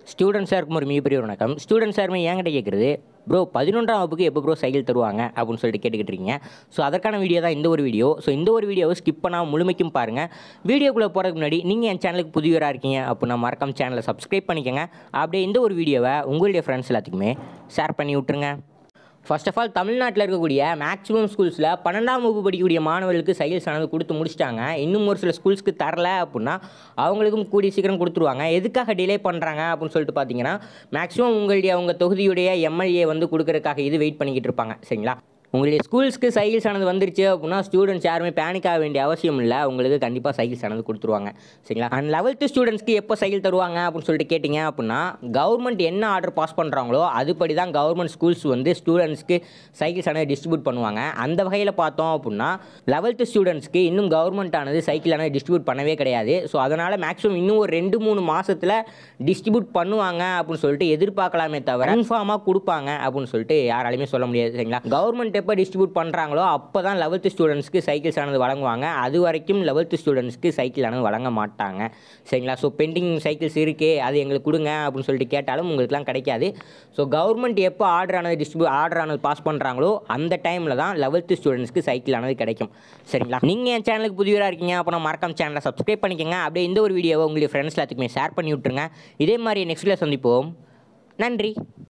student சாருக்கும் ஒரு மிகப்பெரிய ஒரு வணக்கம் ஸ்டூடெண்ட் சாருமே என்கிட்ட கேட்குறது ப்ரோ பதினொன்றாம் வகுப்புக்கு எப்போ ப்ரோ சைக்கிள் தருவாங்க அப்படின்னு சொல்லிட்டு கேட்டுக்கிட்டு இருக்கீங்க ஸோ அதற்கான வீடியோ தான் இந்த ஒரு வீடியோ ஸோ இந்த ஒரு வீடியோவை ஸ்கிப் பண்ணாமல் முழுமைக்கும் பாருங்கள் வீடியோக்குள்ளே போகிறதுக்கு முன்னாடி நீங்கள் என் சேனலுக்கு புதியவராக இருக்கீங்க அப்படின்னா மறக்காம சேனலை சப்ஸ்கிரைப் பண்ணிக்கோங்க அப்படியே இந்த ஒரு வீடியோவை உங்களுடைய ஃப்ரெண்ட்ஸ் எல்லாத்துக்குமே ஷேர் பண்ணி விட்ருங்க ஃபர்ஸ்ட் ஆஃப் ஆல் தமிழ்நாட்டில் இருக்கக்கூடிய மேக்ஸிமம் ஸ்கூல்ஸில் பன்னெண்டாம் வகுப்பு படிக்கக்கூடிய மாணவர்களுக்கு சைக்கிள்ஸ் ஆனது கொடுத்து முடிச்சிட்டாங்க இன்னும் ஒரு சில ஸ்கூல்ஸ்க்கு தரல அப்படின்னா அவங்களுக்கும் கூடிய சீக்கிரம் கொடுத்துருவாங்க எதுக்காக டிலே பண்ணுறாங்க அப்படின்னு சொல்லிட்டு பார்த்தீங்கன்னா மேக்ஸிமம் உங்களுடைய அவங்க தொகுதியுடைய எம்எல்ஏ வந்து கொடுக்கறதுக்காக இது வெயிட் பண்ணிக்கிட்டு இருப்பாங்க சரிங்களா உங்களுடைய ஸ்கூல்ஸ்க்கு சைக்கிள்ஸ் ஆனது வந்துருச்சு அப்படின்னா ஸ்டூடெண்ட்ஸ் யாருமே பேனிக் ஆக வேண்டிய அவசியம் இல்லை உங்களுக்கு கண்டிப்பாக சைக்கிள்ஸ் ஆனது கொடுத்துருவாங்க சரிங்களா அண்ட் லெவல்த்து ஸ்டூடெண்ட்ஸ்க்கு எப்போ சைக்கிள் தருவாங்க அப்படின்னு சொல்லிட்டு கேட்டிங்க அப்படின்னா கவர்மெண்ட் என்ன ஆர்டர் பாஸ் பண்ணுறாங்களோ அதுபடி தான் கவர்மெண்ட் ஸ்கூல்ஸ் வந்து ஸ்டூடெண்ட்ஸ்க்கு சைக்கிள்ஸ் ஆனது டிஸ்ட்ரிபியூட் பண்ணுவாங்க அந்த வகையில் பார்த்தோம் அப்படின்னா லெவல்த்து ஸ்டூடெண்ட்ஸ்க்கு இன்னும் கவர்மெண்ட் ஆனது சைக்கிள் ஆனது டிஸ்ட்ரிபியூட் பண்ணவே கிடையாது ஸோ அதனால் மேக்ஸிமம் இன்னும் ஒரு ரெண்டு மூணு மாதத்தில் டிஸ்ட்ரிபியூட் பண்ணுவாங்க அப்படின்னு சொல்லிட்டு எதிர்பார்க்கலாமே தவிர கன்ஃபார்மாக கொடுப்பாங்க அப்படின்னு சொல்லிட்டு யாராலையுமே சொல்ல முடியாது சரிங்களா கவர்மெண்ட் எப்போ டிஸ்ட்ரிபியூட் பண்ணுறாங்களோ அப்போ தான் லெவல்த்து ஸ்டூடெண்ட்ஸ்க்கு சைக்கிள்ஸ் ஆனது வழங்குவாங்க அது வரைக்கும் லெவல்த்து ஸ்டூடெண்ட்ஸ்க்கு சைக்கிள் ஆனது வழங்க மாட்டாங்க சரிங்களா ஸோ பெண்டிங் சைக்கிள்ஸ் இருக்கே அது எங்களுக்கு கொடுங்க அப்படின்னு சொல்லிட்டு கேட்டாலும் உங்களுக்குலாம் கிடைக்காது ஸோ கவர்மெண்ட் எப்போ ஆர்டர் ஆனது டிஸ்ட்ரிபியூ ஆர்டர் ஆனது பாஸ் பண்ணுறாங்களோ அந்த டைமில் தான் லெவல்த்து ஸ்டூடெண்ட்ஸ்க்கு சைக்கிள் ஆனது கிடைக்கும் சரிங்களா நீங்கள் என் சேனலுக்கு புதியவராக இருக்கீங்க அப்போ மறக்காம சேனலை சப்ஸ்கிரைப் பண்ணிக்கோங்க அப்படியே இந்த ஒரு வீடியோவை உங்களுடைய ஃப்ரெண்ட்ஸ் எல்லாத்துக்குமே ஷேர் பண்ணி விட்டுருங்க இதே மாதிரி நெக்ஸ்ட்டில் சந்திப்போம் நன்றி